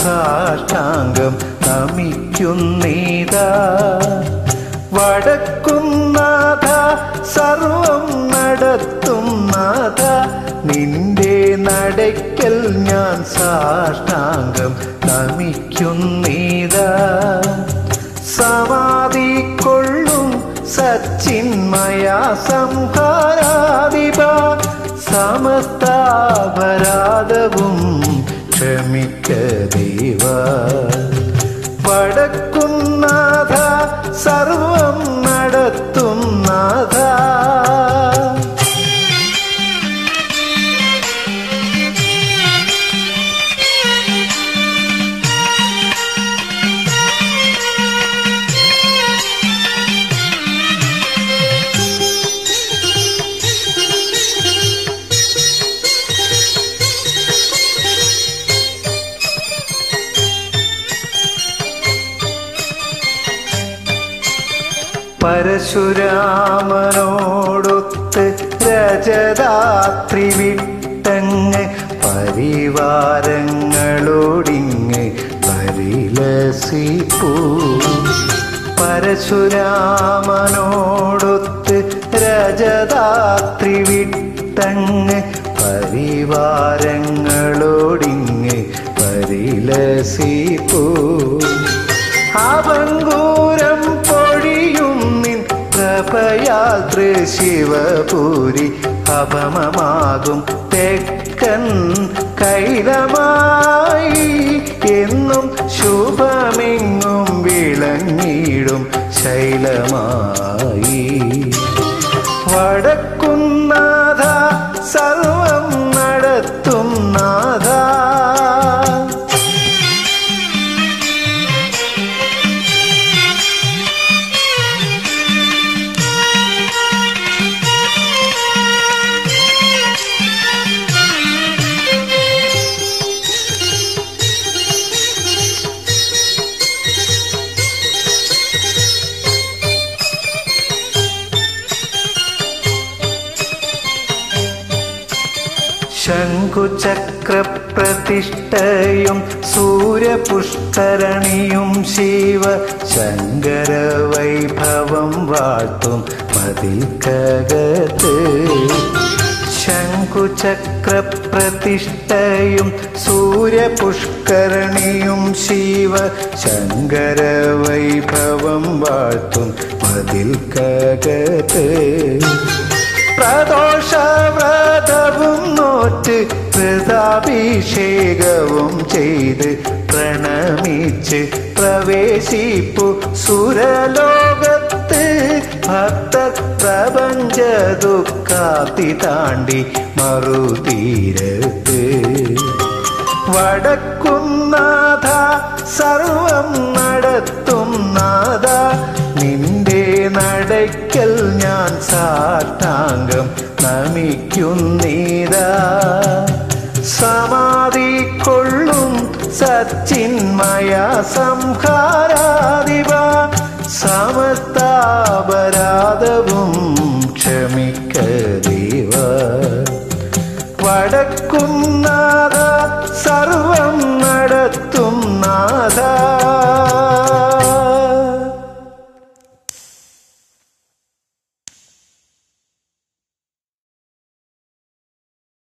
സാഷ്ടാംഗം നമിക്കുന്നീതാ വടക്കുന്നാഥ സർവം നടത്തും നാഥ നിന്റെ നടയ്ക്കൽ ഞാൻ സാഷ്ടാംഗം നമിക്കുന്നീതാ സമാധി കൊള്ളും സച്ചിന്മയ സംഹാരാധിപ സമസ്താപരാധവും ക്ഷമിക്ക ദൈവ വടക്കുന്നാഥ സർവം നടത്തും നാഥ പരശുരാമനോടൊത്ത് രജതാത്രി വിട്ടങ്ങ് പരിവാരങ്ങളോടിങ്ങ് പരിലസിപ്പൂ പരശുരാമനോടൊത്ത് രജതാത്രി വിട്ടങ്ങ് പരിവാരങ്ങളോടിങ്ങ് പരിലസിപ്പൂ അവങ്കൂരം പൊഴിയും നിൻ പ്രഭയാൽ ശിവപൂരി അപമമാകും തെക്കൻ കൈലമായി എന്നും ശുഭമെങ്ങും വിളങ്ങിടും ശൈലമായി വടക്കുന്നാഥ സർവം നടത്തും നാഥ ശംഖുചക്രപ്രതിഷ്ഠയും സൂര്യപുഷ്കരണിയും ശിവ ശങ്കര വൈഭവം വാഴ്ത്തും മതിൽക്കകത്ത് ശംഖുചക്രപ്രതിഷ്ഠയും സൂര്യപുഷ്കരണിയും ശിവ ശങ്കര വൈഭവം വാഴ്ത്തും മതിൽക്കകത്ത് പ്രദോഷവ്രതവും നോറ്റ് കൃതാഭിഷേകവും ചെയ്ത് പ്രണമിച്ച് പ്രവേശിപ്പു സുരലോകത്ത് ഭക്തർ പ്രപഞ്ച ദുഃഖാത്തി താണ്ടി മറുതീരത്ത് വടക്കുന്നാഥ സർവം നടത്തും നാഥ നിന്റെ നടയ്ക്കൽ ഞാൻ സാഷ്ടാംഗം നമിക്കുന്നീതാ സമാധി കൊള്ളും സച്ചിന്മയ സംഹാരാധിപ സമസ്താപരാധവും ക്ഷമിക്ക ദൈവ വടക്കും നാഥ സർവം നടത്തും നാഥ